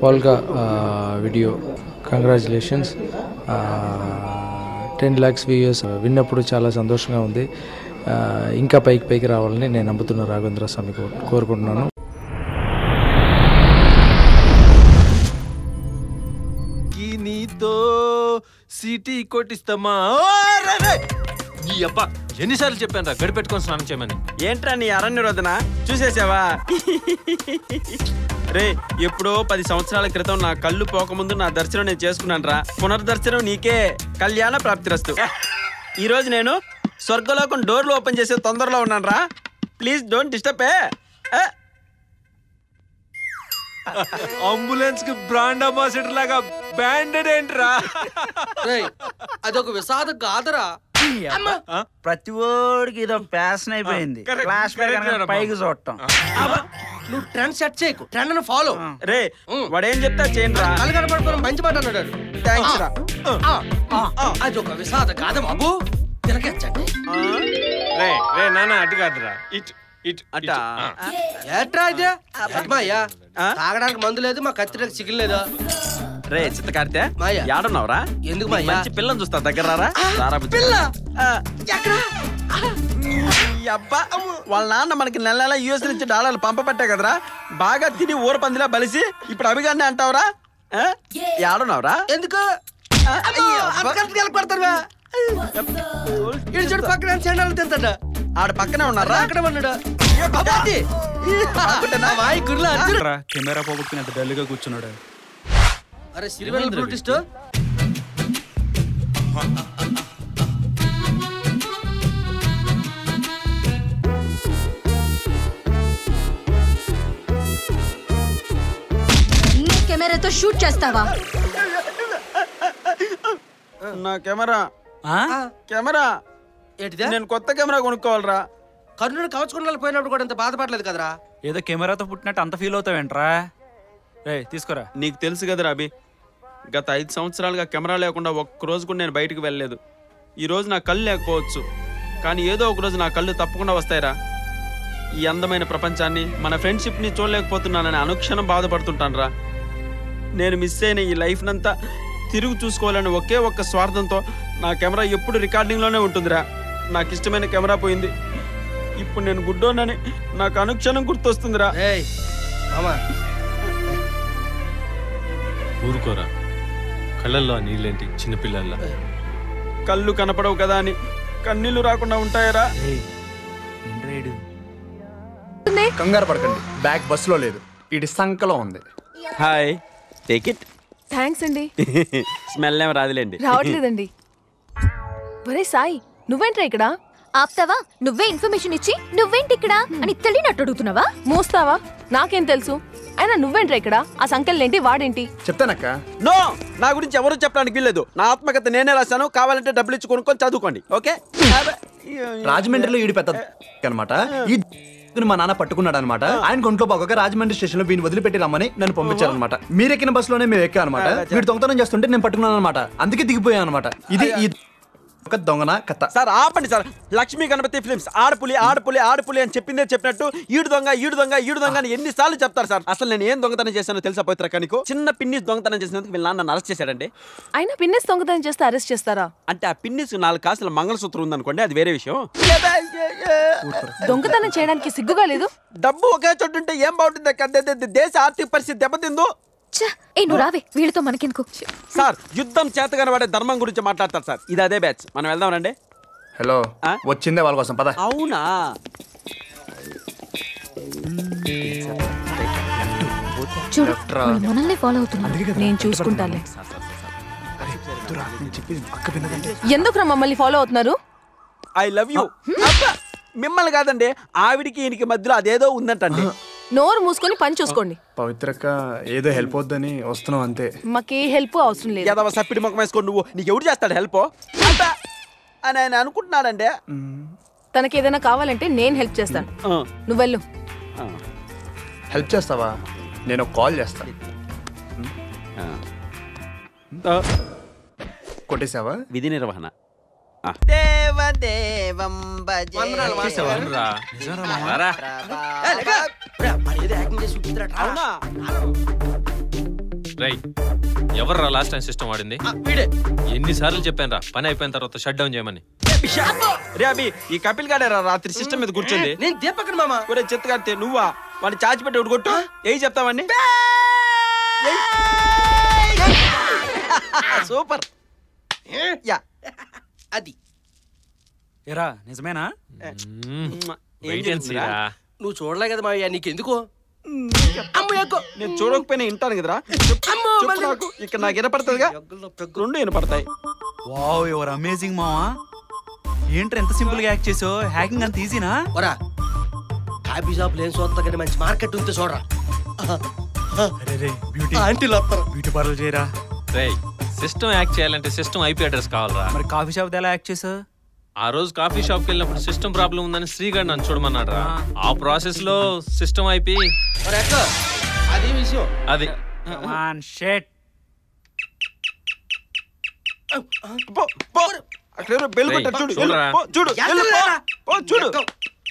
పోల్గా video congratulations ten lakhs viewers విన్నప్పుడు చాలా సంతోషంగా ఉంది ఆ, ఇంకా పైకి పైకి రావాలని నేను నమ్ముతున్న రాఘవేంద్ర స్వామి కో- కోరుకుంటున్నాను ఈ నీతో సిటీ కొట్టిస్తామా ఈ అబ్బ ఎన్నిసార్లు చెప్పాను రా గడి పెట్టుకొని స్నానం చేయమని ఏంట్రా నీ అరణ్య రోదన చూసేసావా రే ఎప్పుడో పది సంవత్సరాల క్రితం నా కళ్ళు పోకముందు నా దర్శనం నేను చేసుకున్నాను రా పునర్దర్శనం నీకే కళ్యాణ ప్రాప్తిరస్తు ఈ రోజు నేను స్వర్గలోకం డోర్లు ఓపెన్ చేసే తొందరలో ఉన్నాను రా ప్లీజ్ డోంట్ డిస్టర్బ్ ఏ అంబులెన్స్ కి బ్రాండ్ అంబాసిడర్ లాగా బ్యాండెడ్ ఏంట్రా రేయ్, అదొక విషాద గాథరా ప్రతి ఓడికి ఇదో ఫ్యాషన్ అయిపోయింది correct, క్లాస్ correct కనుక రా పైకి చూడటం నువ్వు ట్రెండ్ సెట్ చేయకు ట్రెండ్ ఫాలో రే వాడేం చెప్తా చేయండి రా కళ్ళు కనపడుకోవడం మంచి మాట అన్నాడు థ్యాంక్స్ రా ఆ, ఆ, ఆ, అదొక విషాద గాథ బాబు తిరగచ్చండి రే రే నాన్న అటు కాదురా ఇటు ఇటు అట్ట ఇటు. ఆ. ఏట్రా ఇదే అయ్యా తాగడానికి మందు లేదు మా కత్తిరకు చికెన్ లేదు రే చిత్తకార్తె మాయ. యాడున్నావురా ఎందుకు నీకు మాయ? మంచి పిల్లని చూస్తా దగ్గర రారా రారా బుజ్జి. పిల్ల? ఆ, ఎక్కడ ఈ అబ్బా వాళ్ళ నాన్న మనకి నెల నెల యూఎస్ నుంచి డాలర్లు పంపబట్టే కదరా బాగా తిని ఊర పందిలా బలిసి ఇప్పుడు అభిగాన్ని అంటావురా ఆ? యాడున్నావురా ఎందుకు పడతారు ఇటు చూడు పక్కన చెండాలు తింటాడు ఆడ పక్కనే ఉన్నారా అక్కడ ఉన్నాడు అబ్బా! నా వాయి గుర్లా అర్జునుడు. కెమెరా పోగొట్టుకుని అంత డల్గా కూర్చున్నాడు అరే సిరివెల్ బ్రూటిస్ట్ నీ కెమెరాతో షూట్ చేస్తావా నా కెమెరా కెమెరా ఏంటిదా నేను కొత్త కెమెరా కొనుక్కోవాలరా కర్ణుడు కవచకుండా పోయినప్పుడు కూడా ఇంత బాధపడలేదు కదరా ఏదో కెమెరాతో పుట్టినట్టు అంత ఫీల్ అవుతావేంట్రా రే తీసుకురా నీకు తెలుసు కదరా అభి గత ఐదు సంవత్సరాలుగా కెమెరా లేకుండా ఒక్క రోజు కూడా నేను బయటికి వెళ్ళలేదు ఈ రోజు నా కళ్ళు లేకపోవచ్చు కానీ ఏదో ఒక రోజు నా కళ్ళు తప్పకుండా వస్తాయిరా ఈ అందమైన ప్రపంచాన్ని మన ఫ్రెండ్షిప్ని చూడలేకపోతున్నానని అనుక్షణం బాధపడుతుంటానురా నేను మిస్ అయిన ఈ లైఫ్నంతా తిరుగు చూసుకోవాలని ఒకే ఒక్క స్వార్థంతో నా కెమెరా ఎప్పుడు రికార్డింగ్లోనే ఉంటుందిరా నాకు ఇష్టమైన కెమెరా పోయింది ఇప్పుడు నేను గుడ్డోనని నాకు అనుక్షణం గుర్తొస్తుందిరా ఏయ్ మామా ఊరుకోరా కళ్ళల్లో ఆ నీళ్ళేంటి చిన్నపిల్లల్లా కళ్ళు కనపడవు కదా అని కన్నీళ్లు రాకుండా ఉంటాయరా ఇండ్రేడు కంగారు పడకండి బ్యాగ్ బస్సులో లేదు ఇటు సంకలో ఉంది హాయ్ టేక్ ఇట్ థ్యాంక్స్ అండి స్మెల్ ఏం రాదులేండి రావట్లేదండి ఒరే సాయి నువ్వేంట్రా ఇక్కడ ఆప్తావా నువ్వే ఇన్ఫర్మేషన్ ఇచ్చి నువ్వేంటి ఇక్కడ అని తెలియనట్టు అడుగుతున్నావా మోస్తావా నాకేం తెలుసు అయినా నువ్వేంట్రా ఇక్కడ ఆ సంకెళ్ళేంటి వాడేంటి చెప్తానక్క నో నా గురించి ఎవరు చెప్పడానికి వీల్లేదు నా ఆత్మకథ నేనే రాశాను కావాలంటే డబ్బులు ఇచ్చి కొనుక్కొని చదువుకోండి ఓకే రాజమండ్రిలో ఈడు పెద్ద అనమాట ఈ ని మా నాన్న పట్టుకున్నాడు అనమాట ఆయన ఒంట్లో బాగోక రాజమండ్రి స్టేషన్ లో వీని వదిలిపెట్టి రమ్మని నన్ను పంపించారనమాట మీరు ఎక్కిన బస్సులోనే మేము ఎక్కా అనమాట వీడు దొంగతనం చేస్తుంటే నేను పట్టుకున్నాను అనమాట అందుకే దిగిపోయాను అనమాట ఇది ఈ ఒక దొంగన కథ సార్ ఆపండి సార్ లక్ష్మీ గణపతి ఫిల్మ్స్ ఆడపులి ఆడపులి ఆడపులి అని చెప్పిందే చెప్పినట్టు ఈడు దొంగ ఈడు దొంగ ఈడు దొంగ అని ఎన్నిసార్లు చెప్తారు సార్ అసలు నేను ఏం దొంగతనం చేశానో తెలుసా పోయిత్రక నీకు చిన్న పిన్ని దొంగతనం చేసినందుకు వీళ్ళ నాన్న అరెస్ట్ చేశాడండి అయినా పిన్నెస్ దొంగతనం చేస్తే అరెస్ట్ చేస్తారా అంటే ఆ పిన్నిస్ నాలుగు కాసుల మంగళసూత్రం ఉందనుకోండి అది వేరే విషయం దొంగతనం చేయడానికి సిగ్గుగా లేదు డబ్బు ఒకే చోటు ఉంటే ఏం బాగుంటుంది అక్క? దే- దే- దే- దేశ ఆర్థిక పరిస్థితి దెబ్బతిందో ఛ, ఏ నువ్వు రావే వీళ్ళతో మనకెందుకు సార్ యుద్ధం చేతగాని వాడే ధర్మం గురించి మాట్లాడతారు సార్ ఇది అదే బ్యాచ్ మనం వెళ్దాం రండి హలో ఆ? వచ్చిందే వాళ్ళ కోసం పద అవునా చూడు Left రా. వాళ్ళు మనల్ని ఫాలో అవుతున్నారు నేను చూసుకుంటాలే ఎందుకురా మమ్మల్ని ఫాలో అవుతున్నారు ఐ లవ్ యూ మిమ్మల్ని కాదండి ఆవిడికి ఈయనకి మధ్యలో అదేదో ఉందంటండి నోరు మూసుకొని పని చూసుకోండి పవిత్రక్క ఏదో హెల్ప్ అవుద్దని వస్తున్నాం అంతే మాకే హెల్ప్ అవసరం లేదు ఏదవ సప్పిడి ముఖం వేసుకోండి నువ్వు నీకు ఎవడు చేస్తాడు హెల్ప్ అని ఆయన అనుకుంటున్నాడండి తనకి ఏదైనా కావాలంటే నేను హెల్ప్ చేస్తాను ఆ, నువ్వు వెళ్ళు ఆ, హెల్ప్ చేస్తావా నేను ఒక కాల్ చేస్తా ఆ. ఆ, కొట్టేసావా విధి నిర్వహణ దేవదేవం భజే వందనాలు, వందనాలు. రా. రారా. ఏ, లేక. రే, మరి ఏదో యాక్టింగ్ చేసి చూపిద్దురా, రా. అవునా రై ఎవర్రా లాస్ట్ టైం సిస్టమ్ వాడింది వీడే ఎన్నిసార్లు చెప్పాను రా పని అయిపోయిన తర్వాత షట్ డౌన్ చేయమని రే అభి ఈ కపిల్ గాడేరా రాత్రి సిస్టమ్ మీద కూర్చుంది నేను దీపకన్ మామ ఒరే చెత్త కడితే నువ్వా వాడిని చాచి పెట్టి ఒకటి కొట్టు ఏం చెప్తావని సూపర్ యా అది ఎరా నిజమేనా వెయిట్ అండ్ సీ రా నువ్వు చూడలే కదా మావయ్య నీకెందుకు అమ్మ ఎక్కువ నేను చూడకపోయినా వింటాను కదరా అమ్మో చెప్పు మళ్ళీ- నాకు ఇక్కడ నాకు వినపడుతుందిగా రెండు వినపడతాయి వావ్ యువర్ అమేజింగ్ మావా ఏంట్రా ఎంత సింపుల్ గా యాక్ట్ చేసావు హ్యాకింగ్ అంత ఈజీనా ఒరా కాఫీ షాప్ లేని చూస్తా కానీ మంచి మార్కెట్ ఉంటే చూడరా అరే రే బ్యూటీ ఆంటీలు వస్తారు బ్యూటీ పార్లర్ చేయరా రే సిస్టమ్ యాక్ట్ చేయాలంటే సిస్టమ్ ఐపీ అడ్రస్ కావాలరా మరి కాఫీ షాప్ ఎలా యాక్ట్ చేసావు ఆ రోజు కాఫీ షాప్ కి వెళ్ళినప్పుడు సిస్టమ్ ప్రాబ్లం ఉందని శ్రీగఢ్ నన్ను చూడమన్నాడు రా ఆ ప్రాసెస్ లో సిస్టమ్ అయిపోయి మరి ఎక్క అది విషయం అది మాన్ షెట్ పో, పో. అక్కడ ఎవరో బెల్ రేయ్, కొట్టారు చూడు చూడరా. పో, చూడు వెళ్ళు, పో. పో, చూడు ఎక్కం.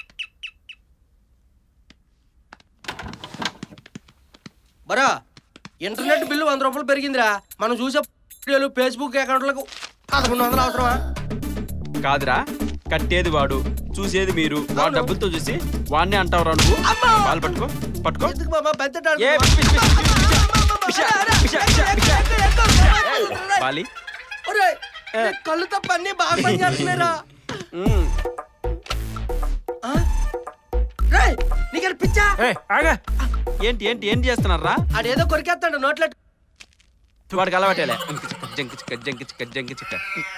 బరా ఇంటర్నెట్ బిల్లు వంద రూపాయలు పెరిగిందిరా మనం చూసే వీడియోలు ఫేస్బుక్ అకౌంట్లకు పదకొండు వందలు అవసరమా కాదురా కట్టేది వాడు చూసేది మీరు వాడు డబ్బులతో చూసి వాడినే అంటావురా నువ్వు వాళ్ళు పట్టుకో పట్టుకో ఎందుకు బాబా పెద్ద ఏ, పిష్, పిష్, పిష్, పిష్, పిష్, పిష్, పిష్, పిష్. బాలి ఒరేయ్, నీ కళ్ళు తప్ప అన్ని బాగా పనిచేస్తున్నారా ఉమ్. రేయ్ నీకు పిచ్చా ఏ ఆగా ఏంటి ఏంటి ఏంటి చేస్తున్నారా అదేదో కొరికేస్తాడు నోట్లో వాడికి అలవాటేలే జంకి చిక్క జంకి చిక్క జంకి చిక్క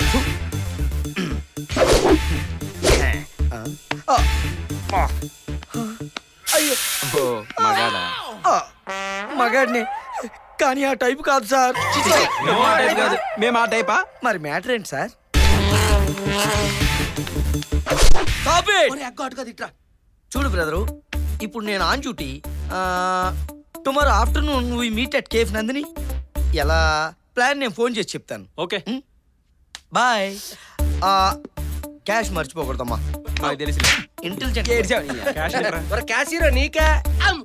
అయ్యో ఓ మగాడా మగాడిని కానీ ఆ టైప్ కాదు సార్ మేము ఆ టైప్ కాదు మేము ఆ టైపా మరి మ్యాటర్ ఏంటి సార్ చూడు బ్రదరు ఇప్పుడు నేను on duty tomorrow afternoon we meet at cafe Nandini ఎలా ప్లాన్ నేను ఫోన్ చేసి చెప్తాను ఓకే బాయ్ క్యాష్ మర్చిపోకూడదమ్మా నాకు తెలిసి ఇంటెలిజెంట్ మరి క్యాషియర్ నీకే అమ్.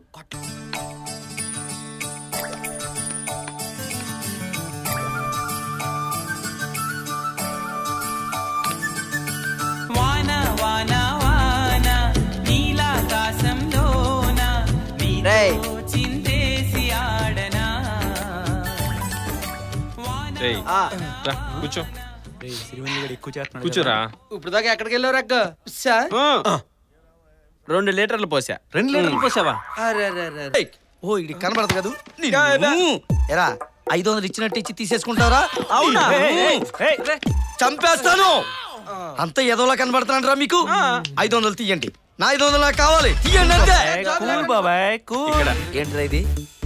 వాన వాన వాన నీలాకాశంలోన రేయ్. నీతో చిందేసి ఆడనా రేయ్ రా, కూర్చో ఎక్కువ చేస్తున్నాడు కూర్చోరా ఇప్పుడు దాకా ఎక్కడికి వెళ్ళారు అక్క సార్ రెండు లీటర్లు పోసా రెండు లీటర్లు పోసావా అరే అరే అరే అరే. ఓ ఇది కనబడదు కదా నిన్ను. ఎరా ఐదు వందలు ఇచ్చినట్టు ఇచ్చి తీసేసుకుంటారా అవునా చంపేస్తాను అంత ఎదోలా కనబడుతున్నారా మీకు ఐదు వందలు తీయండి నా ఐదు వందలు నాకు కావాలి తీయండి అంతే కూల్ బాబాయ్ కూల్ ఇక్కడ ఏంట్రా ఇది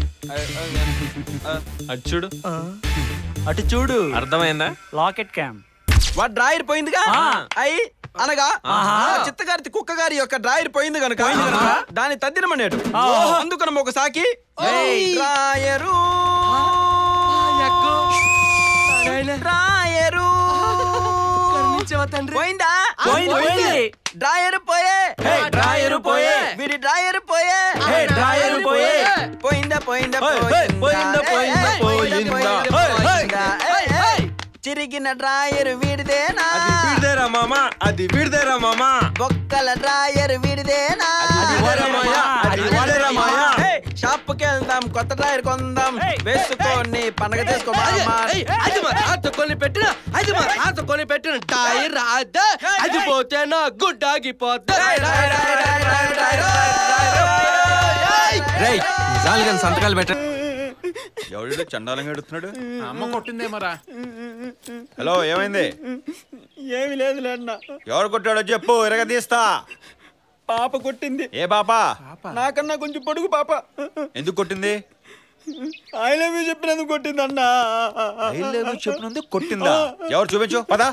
అటు చూడు అటు చూడు అర్థమైందా లాకెట్ క్యామ్ వాడు డ్రాయర్ పోయిందిగా ఆ. అయి అనగా ఆహా. ఆ చిత్తగారి కుక్క గారి యొక్క డ్రాయర్ పోయింది కనుక దాన్ని తద్దినమనేడు అందుకని ఒక సాకి డ్రాయరు డ్రాయరు కరుణించవా తండ్రి పోయిందా పోయింది, పోయింది. డ్రాయర్ పోయే డ్రాయరు పోయే. వీడి డ్రాయర్ పోయే హే, డ్రాయరు పోయే. పోయిందా పోయిందా హే, హే, పోయిందా, పోయిందా, పోయిందా. హే, హే. పోయిందా ఏయ్, ఏయ్. చిరిగిన డ్రాయర్ వీడిదేనా వీడిదేరా మామా అది వీడిదేరా మామా బొక్కల డ్రాయర్ వీడిదేనా అది వాడే మాయా, అది వాడేరా మాయా. షాప్ కి వెళ్దాం కొత్త డ్రాయర్ కొందాం వేసుకొని పండగ చేసుకో మామా. ఏయ్, అది మా తాత కొని పెట్టిన అది మా తాత కొని పెట్టిన టైర్ రాదా అది పోతే నా గుడ్ ఆగిపోతే రేయ్ నిజాలు కానీ సంతకాలు పెట్ట ఎవడు చండాలంగా ఎడుతున్నాడు అమ్మ కొట్టిందేమరా హలో ఏమైంది ఏమి లేదు లేదన్నా ఎవరు కొట్టాడో చెప్పు ఎరగ తీస్తా పాప కొట్టింది ఏ పాప నాకన్నా కొంచెం పొడుగు పాప ఎందుకు కొట్టింది ఐ లవ్ యూ చెప్పినందుకు కొట్టింది అన్నా చెప్పినందు కొట్టిందా ఎవరు చూపించు పదా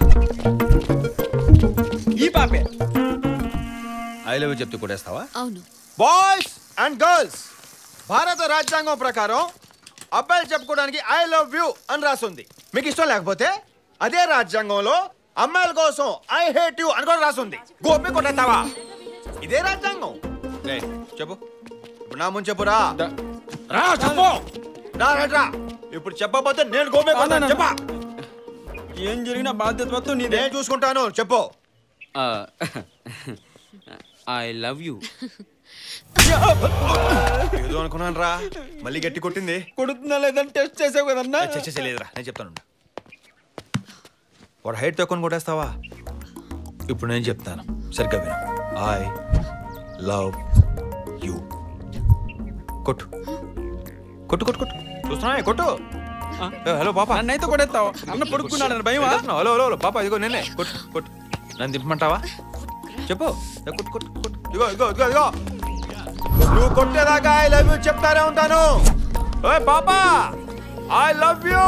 ఈ పాపే ఐ లవ్ చెప్తూ కొట్టేస్తావా అవును బాయ్స్ అండ్ గర్ల్స్ భారత రాజ్యాంగం ప్రకారం అబ్బాయిలు చెప్పుకోవడానికి ఐ లవ్ యూ అని రాసుంది మీకు ఇష్టం లేకపోతే అదే రాజ్యాంగంలో అమ్మాయిల కోసం ఐ హేట్ యూ అని కూడా రాసుంది గోపి కొట్టేస్తావా ఇదే రాజ్యాంగం రేయ్, చెప్పు ఇప్పుడు నా ముందు చెప్పురా రా చెప్పు రా రా, రా ఇప్పుడు చెప్పకపోతే నేను గోమే కొడతాను. చెప్పా ఏం జరిగినా బాధ్యత మొత్తం నీదే నేను చూసుకుంటాను చెప్పు ఐ లవ్ యూ ఏదో అనుకున్నాను రా మళ్ళీ గట్టి కొట్టింది కొడుతుందా లేదని టెస్ట్ చేసావు కదన్నా లేదురా నేను చెప్తాను వాడు హైట్ తక్కువ కొట్టేస్తావా ఇప్పుడు నేను చెప్తాను సరిగ్గా విను ఐ లవ్ యూ కొట్టు కొట్టు కొట్టు కొట్టు చూస్తున్నా కొట్టు ఏ, హలో పాప నన్నైతే కొడేస్తావు అన్న పడుకున్నాడని భయమా హలో హలో హలో పాప ఇదిగో నేనే కొట్టు కొట్టు నన్ను దింపమంటావా చెప్పు ఏ, కొట్టు కొట్టు కొట్టు ఇదిగో ఇదిగో ఇదిగో ఇదిగో నువ్వు కొట్టేదాకా ఐ లవ్ యూ చెప్తానే ఉంటాను ఓయ్ పాప ఐ లవ్ యూ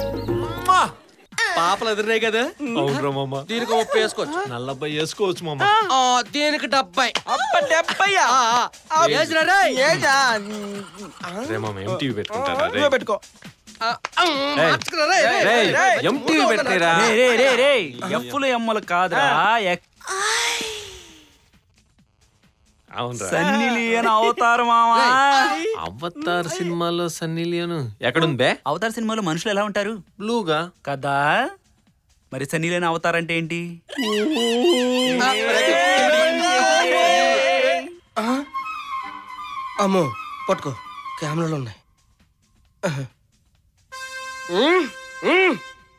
పాపలు ఎదురున్నాయి కదా అవునరా మామ దీనికి ముప్పై వేసుకోవచ్చు నల్లబ్బాయి వేసుకోవచ్చు మామ ఆ, దీనికి డెబ్బై అబ్బ డెబ్బయ్యా ఆ, ఆ, వేసినా రే? రే మామ ఎంటీవీ పెట్టుకుంటారా రే నువ్వే పెట్టుకో ఆ, ఆ, మార్చుకురా రే, రే, రే, రే. ఎంటీవీ పెట్టేరా రే రే రే రే ఎప్పులు ఎమ్మలు కాదురా ఎక్- అవునరా సన్నీ లియోన్ అవతారు మావా అవతార్ సినిమాలో సన్నీ లియోన్ ఎక్కడుంది బే అవతార్ సినిమాలో మనుషులు ఎలా ఉంటారు బ్లూగా కదా మరి సన్నీ లియోన్ అవతార్ అంటే ఏంటి అమ్మో పట్టుకో కెమెరాలు ఉన్నాయి ఉమ్, ఉమ్.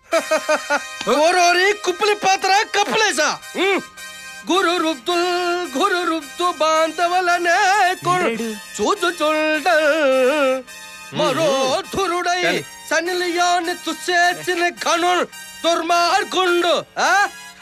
ఓరోరి కుప్పలి పాత్ర కప్పలేసా ఉమ్. గురు రుబ్దుల్ గురు రుబ్దు బాంధవలనే చూచు చుండ మరో ధురుడై సన్నిలియాన్ని తుస్సేసిన కణుల్ దుర్మార్గుండు ఆ?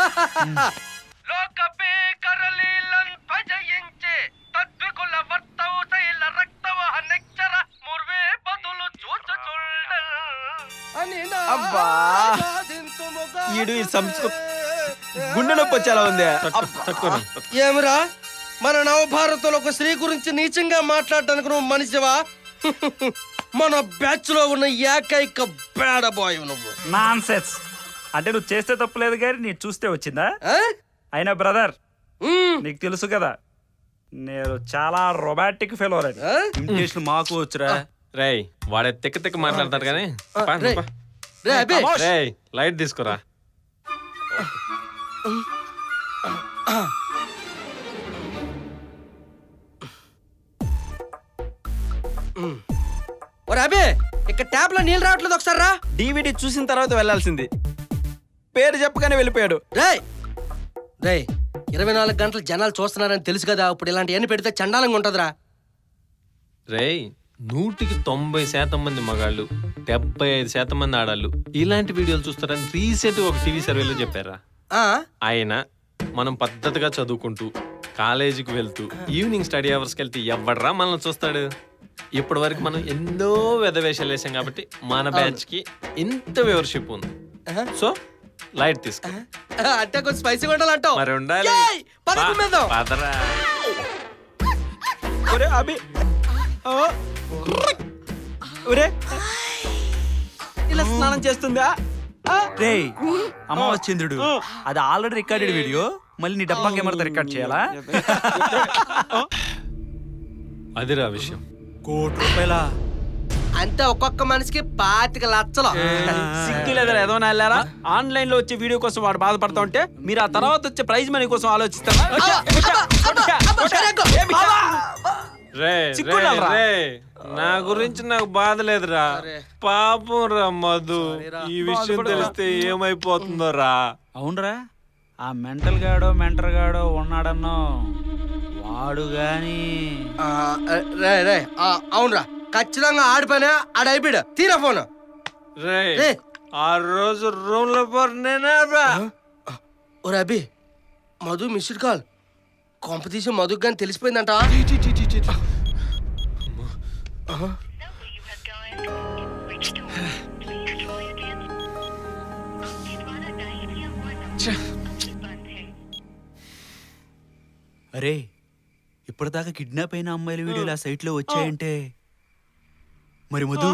లోకపే కరలీలన్ భజయించే తద్వికుల వర్తవు శైల రక్తవ నెచ్చర ముర్వే బదులు చూచుచుండ అని నా అబ్బా. సాధింతుముగా ఈడు ఈ సంస్కృ గుండె నొప్పి వచ్చేలా ఉంది ఏమిరా మన నవభారతంలో ఒక స్త్రీ గురించి నీచంగా మాట్లాడటానికి నువ్వు మనిషివా మన బ్యాచ్ లో ఉన్న ఏకైక బేడ బాయ్ నువ్వు నాన్ సెన్స్ అంటే నువ్వు చేస్తే తప్పులేదు కానీ నీ చూస్తే వచ్చిందా ఆ? అయినా బ్రదర్ ఉమ్. నీకు తెలుసు కదా నేను చాలా రొమాంటిక్ ఫెలో ఆ? ఇమిటేషన్ మాకు వచ్చురా రేయ్ వాడే తిక్క తిక్క మాట్లాడతాడు కానీ పా, రేయ్. పా. రే అబే రేయ్ లైట్ తీసుకురా ఒరే అబే ఇక్కడ ట్యాప్ లో నీళ్ళు రావట్లేదు ఒకసారి రా డివిడి చూసిన తర్వాత వెళ్ళాల్సింది పేరు చెప్పగానే వెళ్ళిపోయాడు రే రే ఇరవై నాలుగు గంటలు జనాలు చూస్తున్నారని తెలుసు కదా ఇప్పుడు ఇలాంటి పెడితే చండాలంగా ఉంటదిరా రేయ్ నూటికి తొంభై శాతం మంది మగాళ్ళు డెబ్బై ఐదు శాతం మంది ఆడాళ్ళు ఇలాంటి వీడియోలు చూస్తారని రీసెంట్ ఒక టీవీ సర్వేలో చెప్పారా ఆ ఆయన మనం పద్ధతిగా చదువుకుంటూ కాలేజీకి వెళ్తూ ఈవినింగ్ స్టడీ అవర్స్కి వెళ్తే ఎవడరా మనల్ని చూస్తాడు ఇప్పటి వరకు మనం ఎన్నో వెధవేషాలు వేసాం కాబట్టి మన బ్యాచ్ కి ఇంత వ్యూవర్షిప్ ఉంది సో లైట్ తీసుకో అంటే కొంచెం స్పైసీగా ఉండాలంటావు మరి ఉండాలి ఏయ్, పద పా, కుమ్మేద్దాం. పదరా ఒరే అభి ఓ. ఒరే ఇలా స్నానం చేస్తుందా ఆ? రే అమావాస్య చంద్రుడు అది ఆల్రెడీ రికార్డెడ్ వీడియో మళ్ళీ నీ డబ్బా కెమెరాతో రికార్డ్ చేయాలా అదిరా విషయం కోటి రూపాయల అంటే ఒక్కొక్క మనిషికి పాతిక లచ్చలు సిగ్గు లేదా ఏదో వెళ్ళారా ఆన్లైన్ లో వచ్చే వీడియో కోసం వాడు బాధపడతా ఉంటే మీరు ఆ తర్వాత వచ్చే ప్రైజ్ మనీ కోసం ఆలోచిస్తారా రే చిక్కున్నావురా? రే, రే, నా గురించి నాకు బాధ లేదురా పాపం రా మధు ఈ విషయం తెలిస్తే ఏమైపోతుందో రా అవునరా ఆ మెంటల్ గాడో మెంటర్ గాడో ఉన్నాడన్నో వాడు గాని ఆ, రే రే ఆ, అవునురా ఖచ్చితంగా ఆడిపోయినా ఆడైపోయాడు తీరా ఫోన్ రే రే. ఆ రోజు రూమ్ లో నేనే రా ఒరే అభి మధు మిస్డ్ కాల్ కొంప తీసి మధుకు కానీ తెలిసిపోయిందంట అరే ఇప్పటిదాకా కిడ్నాప్ అయిన అమ్మాయిల వీడియోలు ఆ సైట్ లో వచ్చాయంటే మరి మధు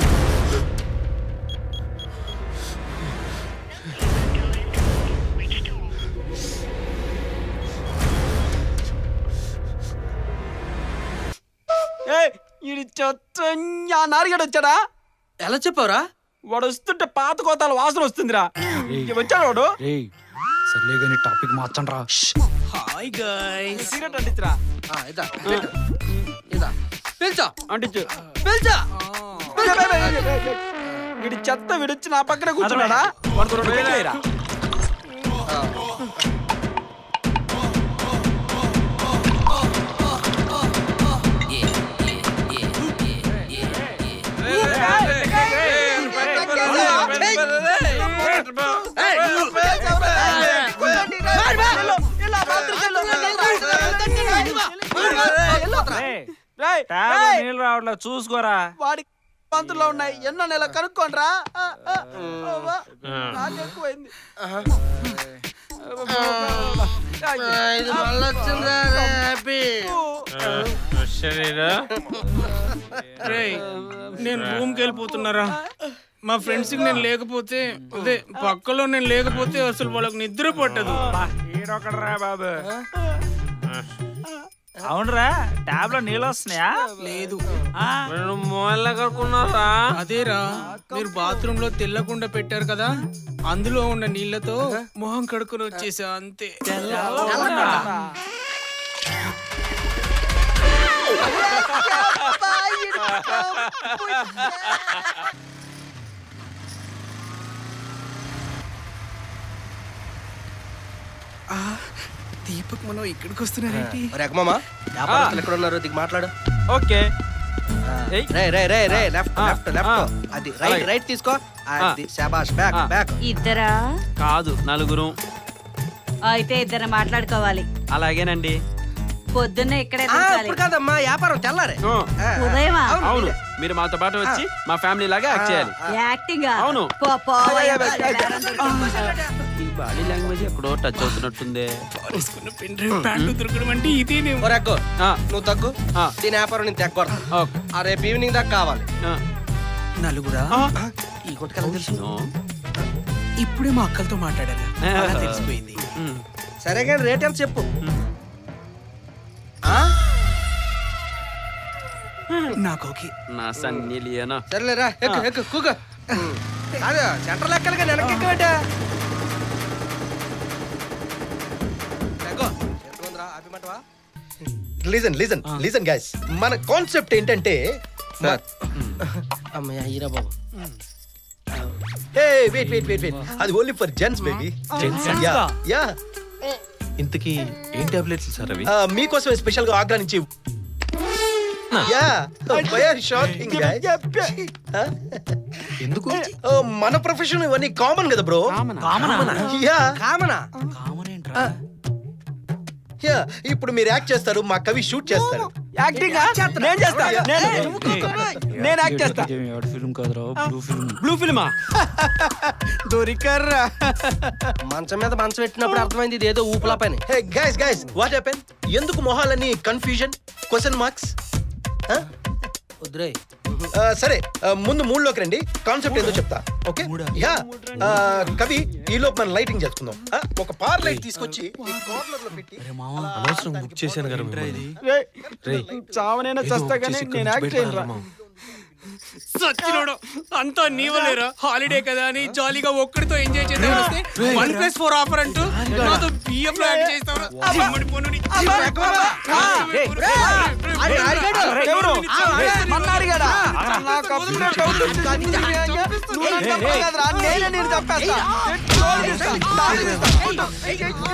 ఏయ్, ఈడు చొచ్చ నారిగడు వచ్చాడా ఎలా చెప్పావురా వాడు వస్తుంటే పాత కోతాల వాసన వస్తుందిరా ఇక వచ్చాడు వాడు రేయ్ సర్లే కానీ టాపిక్ మార్చండి రా హాయ్ గైస్ సిగరెట్ అంటించరా ఇదా పెట్టు. ఇదా పిలిచా అంటించు పిలిచా వీడి చెత్త విడిచి నా పక్కన కూర్చున్నాడా వాడికి రెండు పెట్టేయరా నీళ్ళు రావట్లేదు చూసుకోరా వాడి పంతుల్లో ఉన్నాయి ఎన్నో నెల కనుక్కోండిరా ఆ, ఆ, అవ్వా. నాకు ఎక్కువైంది ఇది మళ్ళీ వచ్చిందా హ్యాపీ రేయ్ నేను రూమ్కి వెళ్ళిపోతున్నారా మా ఫ్రెండ్స్ కి నేను లేకపోతే అదే పక్కలో నేను లేకపోతే అసలు వాళ్ళకి నిద్ర పట్టదు ఈడొకడరా బాబు అవునరా ట్యాబ్ లో నీళ్ళు వస్తున్నాయా లేదు మొబైల్ కడుక్కున్నారా అదేరా మీరు బాత్రూమ్ లో తెల్లకుండా పెట్టారు కదా అందులో ఉన్న నీళ్లతో మొహం కడుక్కుని వచ్చేసా అంతే ఆ, దీపక్ మనం ఇక్కడికి వస్తున్నారేంటి రెక్కమామా వ్యాపారస్తులు ఎక్కడ ఉన్నారు దిగి మాట్లాడు ఓకే రే రే రే రే లెఫ్ట్ లెఫ్ట్ లెఫ్ట్ అది రైట్ రైట్ తీసుకో అది శబాష్ బ్యాక్ బ్యాక్ ఇద్దరా కాదు నలుగురు అయితే ఇద్దరు మాట్లాడుకోవాలి అలాగేనండి పొద్దున్నే ఇక్కడే ఆ, దించాలి ఇప్పుడు కాదమ్మా వ్యాపారం తెల్లారే ఉదయమా అవును మీరు మాతో పాటు వచ్చి మా ఫ్యామిలీ లాగా యాక్ట్ చేయాలి యాక్టింగ్ అవును. ఈ బాడీ లాంగ్వేజ్ ఎక్కడో టచ్ అవుతున్నట్టుంది పెన్ డ్రైవ్ ప్యాంటు దొరకడం అంటే ఇదేనేమో ఓ రెక్కో నువ్వు తగ్గు దీని వ్యాపారం నేను తెగ్గొడతా ఆ రేపు ఈవినింగ్ దాకా కావాలి నలుగురా ఈ కొట్టుకెళ్ళ తెలుసు ఇప్పుడే మా అక్కలతో మాట్లాడాను అలా తెలిసిపోయింది సరే కానీ రేట్ ఎంత చెప్పు నాకు ఓకే నా సన్నీ లియోనా సరేలేరా ఎక్కు ఎక్కు కూక కాదు సెంటర్ లెక్కలుగా వెనక్కి ఎక్కువేటా లిజన్ లిజన్ లిజన్ గైస్ మన కాన్సెప్ట్ ఏంటంటే అమ్మయ్య Heera Babu hey wait wait wait wait అది only for gents baby Gents? Yeah yeah ఇంతకీ ఏం టాబ్లెట్స్ సార్ అవి మీకోసమే స్పెషల్ గా ఆగ్రా నుంచి యా షాకింగ్ ఎందుకు మన ప్రొఫెషన్ ఇవన్నీ కామన్ కదా బ్రో యా కామనా యా ఇప్పుడు మీరు యాక్ట్ చేస్తారు మా కవి షూట్ చేస్తారు యాక్టింగ్ నేను చేస్తా నేను నేను యాక్ట్ చేస్తా ఫిల్మ్ కాదురా బ్లూ ఫిల్మ్ బ్లూ ఫిల్మా దొరికారా మంచం మీద మంచం పెట్టినప్పుడు అర్థమైంది ఇది ఏదో ఊపులా పని hey guys guys what happen ఎందుకు మొహాలని కన్ఫ్యూజన్ క్వశ్చన్ మార్క్స్ వద్దురే సరే ఆ, ముందు మూడులోకి రండి కాన్సెప్ట్ ఏదో చెప్తా ఓకే యా ఆ, కవి ఈ లోపు మనం లైటింగ్ చేసుకుందాం ఆ, ఒక పార్ లైట్ తీసుకొచ్చి ఈ కార్నర్ లో పెట్టి అనవసరం బుక్ చేశాను కదా మిమ్మల్ని. రేయ్, చావనైనా ఏదో చస్తా కానీ వచ్చేసి నేను యాక్ట్ బయటకు చేయను రామ్మా. సచ్చినోడు అంతా నీవలేరా హాలిడే కదా అని జాలీగా ఒక్కడితో ఎంజాయ్ చేద్దాం వస్తే వన్ ప్లస్ ఫోర్ ఆఫర్ అంటూ నాతో బిఎఫ్ లో యాడ్ చేస్తావు చిమ్మడి పొన్నుని. ఎవరు మన్న అడిగాడా నా కబుర్లో డౌట్ వచ్చింది. నువ్వు నన్ను చంపగలరా? నేనే నేను చంపేస్తా. జోలు తీస్తా. దారి తీస్తా.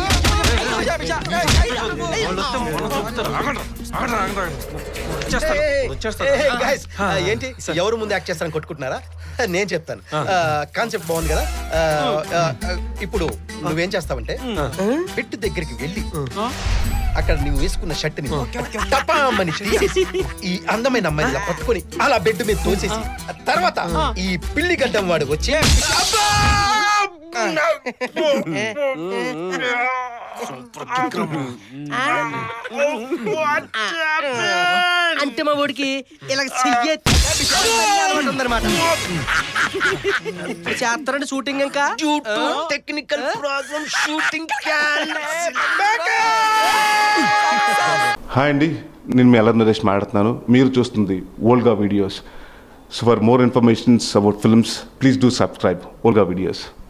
గైస్ ఏంటి ఎవరు ముందు యాక్ట్ చేస్తారని కొట్టుకుంటున్నారా నేను చెప్తాను కాన్సెప్ట్ బాగుంది కదా ఆ, ఆ, ఆ, ఇప్పుడు నువ్వేం చేస్తావంటే బెడ్ దగ్గరికి వెళ్ళి అక్కడ నువ్వు వేసుకున్న షర్ట్ ని టపామని తీసేసి ఈ అందమైన అమ్మాయిని ఇలా పట్టుకొని అలా బెడ్ మీద తోసేసి ఆ తర్వాత ఈ పిల్లి గడ్డం వాడు వచ్చి అంటే మా ఊడికి ఇలా చెయ్యి ఉందన్నమాట చేస్తారండి షూటింగ్ ఇంకా టెక్నికల్ ప్రాబ్లం షూటింగ్ హాయ్ అండి నేను మీ అల్లరి నరేష్ మాట్లాడుతున్నాను మీరు చూస్తుంది ఓల్డ్గా videos So for more information about films, please do subscribe Olga Videos.